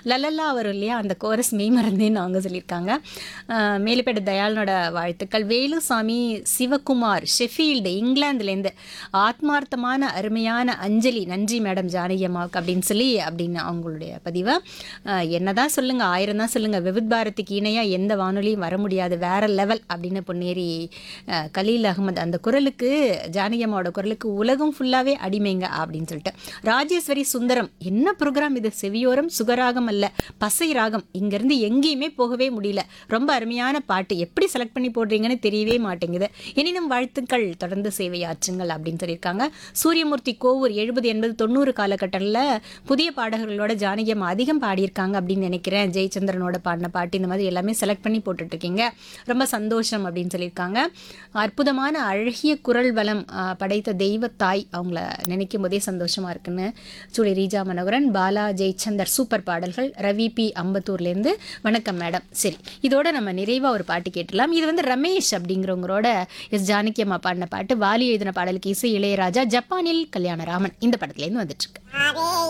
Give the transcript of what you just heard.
லலல்லா வரும் இல்லையா அந்த கோரஸ் மெய் மறந்தேன்னு அவங்க சொல்லியிருக்காங்க அஹ், மேலுப்பேடு தயாளனோட வாழ்த்துக்கள் வேலுசாமி சிவகுமார் ஷெஃபீல்டு இங்கிலாந்துலேருந்து ஆத்மார்த்தமான அருமையான அஞ்சலி நன்றி மேடம் ஜானகி அம்மாவுக்கு அப்படின்னு சொல்லி அப்படின்னு அவங்களுடைய பதிவை அஹ், என்னதான் சொல்லுங்க ஆயிரம் தான் சொல்லுங்க விவித் பாரதிக்கு இணையாக எந்த வானொலியும் வர முடியாது வேற லெவல் அப்படின்னு பொன்னேரி அஹ், கலீல் அகமது அந்த குரலுக்கு ஜானகி அம்மாவோட குரலுக்கு உலகம் ஃபுல்லாகவே அடிமைங்க அப்படின்னு சொல்லிட்டு ராஜேஸ்வரி சுந்தரம் என்ன ப்ரோக்ராம் இது செவியோரம் சுகராகம் அல்ல பசை ராகம் இங்கேருந்து எங்கேயுமே போகவே முடியல ரொம்ப அருமையான பாட்டு எப்படி செலக்ட் பண்ணி போடுறீங்கன்னு தெரியவே மாட்டேங்குது எனினும் வாழ்த்துக்கள் தொடர்ந்து சேவையாற்றுங்கள் அப்படின்னு சொல்லியிருக்காங்க சூரியமூர்த்தி கோவூர் எழுபது எண்பது தொண்ணூறு காலகட்டத்தில் புதிய பாடகர்களோட ஜானகி அம்மா அதிகம் பாடியிருக்காங்க அப்படின்னு நினைக்கிறேன் ஜெயச்சந்திரனோட பாடின பாட்டு இந்த மாதிரி எல்லாமே செலக்ட் பண்ணி போட்டுட்ருக்கீங்க ரொம்ப சந்தோஷம் அப்படின்னு சொல்லியிருக்காங்க அற்புதமான அழகிய குரல் வளம் ஆ, படைத்த தெய்வ தாய் அவங்கள நினைக்கும் போதே சந்தோஷமா இருக்குன்னு சூளை ரீஜா மனோகரன் பாலா ஜெயச்சந்தர் சூப்பர் பாடல்கள் ரவி பி அம்பத்தூர்லேருந்து வணக்கம் மேடம் சரி இதோட நம்ம நிறைவா ஒரு பாட்டு கேட்டலாம் இது வந்து ரமேஷ் அப்படிங்கிறவங்களோட எஸ் ஜானகி அம்மா பாடின பாட்டு வாலி எழுதின பாடலுக்கு இசை இளையராஜா ஜப்பானில் கல்யாணராமன் இந்த படத்துலேருந்து வந்துட்டு இருக்கு